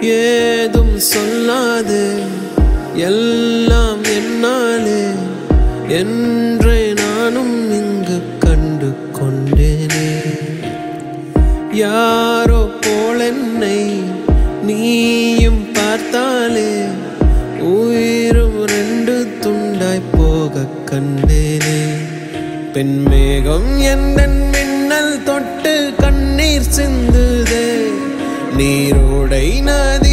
ஏதும் சொல்லாது எல்லாம் என்னாலே என்றே நானும் இங்கு கண்டு கொண்டேனே யாரோ போல் என்னை நீயும் பார்த்தாலே உயிரும் ரெண்டு துண்டாய் போக கண்டேனே பெண்மேகம் எந்த மின்னல் தொட்டு கண்ணீர் சிந்துதே நீரோடை நதி